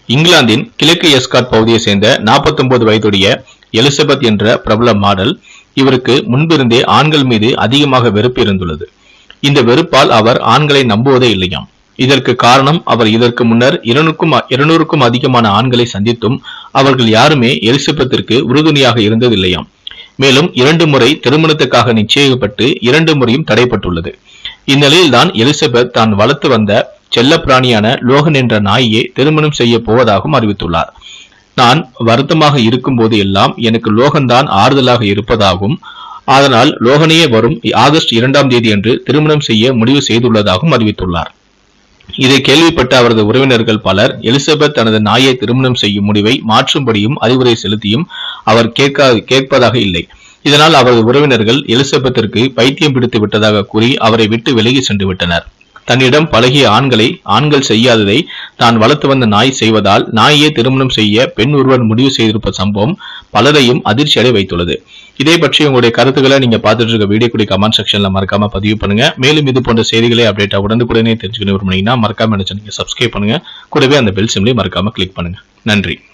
இங்கிலாந்தின் கிழக்கு எஸ்காட் பகுதியை சேர்ந்த 49 வயதுடைய எலிசபெத் என்ற பிரபல மாடல் இவருக்கு முன்பிருந்தே ஆண்கள் மீது அதிகமாக வெறுப்பு இருந்துள்ளது இந்த வெறுப்பால் அவர் ஆண்களை நம்புவதே இல்லையாம் இதற்கு காரணம் அவர் இதற்கு முன்னர் இருநூறுக்கும் இருநூறுக்கும் அதிகமான ஆண்களை சந்தித்தும் அவர்கள் யாருமே எலிசபெத்திற்கு உறுதுணையாக இருந்ததில்லையாம் மேலும் இரண்டு முறை திருமணத்துக்காக நிச்சயிக்கப்பட்டு இரண்டு முறையும் தடைப்பட்டுள்ளது இந்நிலையில்தான் எலிசபெத் தான் வளர்த்து வந்த செல்லப்பிராணியான லோகன் என்ற நாயை திருமணம் செய்ய போவதாகவும் அறிவித்துள்ளார் நான் வருத்தமாக இருக்கும்போது எல்லாம் எனக்கு லோகன்தான் ஆறுதலாக இருப்பதாகவும் அதனால் லோகனையே வரும் ஆகஸ்ட் இரண்டாம் தேதி அன்று திருமணம் செய்ய முடிவு செய்துள்ளதாகவும் அறிவித்துள்ளார் இதை கேள்விப்பட்ட அவரது உறவினர்கள் பலர் எலிசபெத் தனது நாயை திருமணம் செய்யும் முடிவை மாற்றும்படியும் அறிவுரை செலுத்தியும் அவர் கேட்கா கேட்பதாக இல்லை இதனால் அவரது உறவினர்கள் எலிசபெத்திற்கு பைத்தியம் பிடித்து விட்டதாக கூறி அவரை விட்டு விலகி சென்று விட்டனர் தன்னிடம் பழகிய ஆண்களை ஆண்கள் செய்யாததை தான் வளர்த்து வந்த நாய் செய்வதால் நாயை திருமணம் செய்ய பெண் ஒருவர் முடிவு செய்திருப்ப சம்பவம் பலரையும் அதிர்ச்சி அடைய வைத்துள்ளது இதை பற்றி உங்களுடைய கருத்துக்களை நீங்க பார்த்துட்டு இருக்க வீடியோ கூடிய கமெண்ட் செக்ஷன்ல மறக்காம பதிவு பண்ணுங்க மேலும் இது போன்ற செய்திகளை அப்டேட்டா உடனுக்குடனே தெரிஞ்சுக்கணும் விரும்புனீங்கன்னா மறக்காம நினைச்சு நீங்க சப்ஸ்கிரைப் பண்ணுங்க கூடவே அந்த பெல் சிம்லையும் மறக்காம கிளிக் பண்ணுங்க நன்றி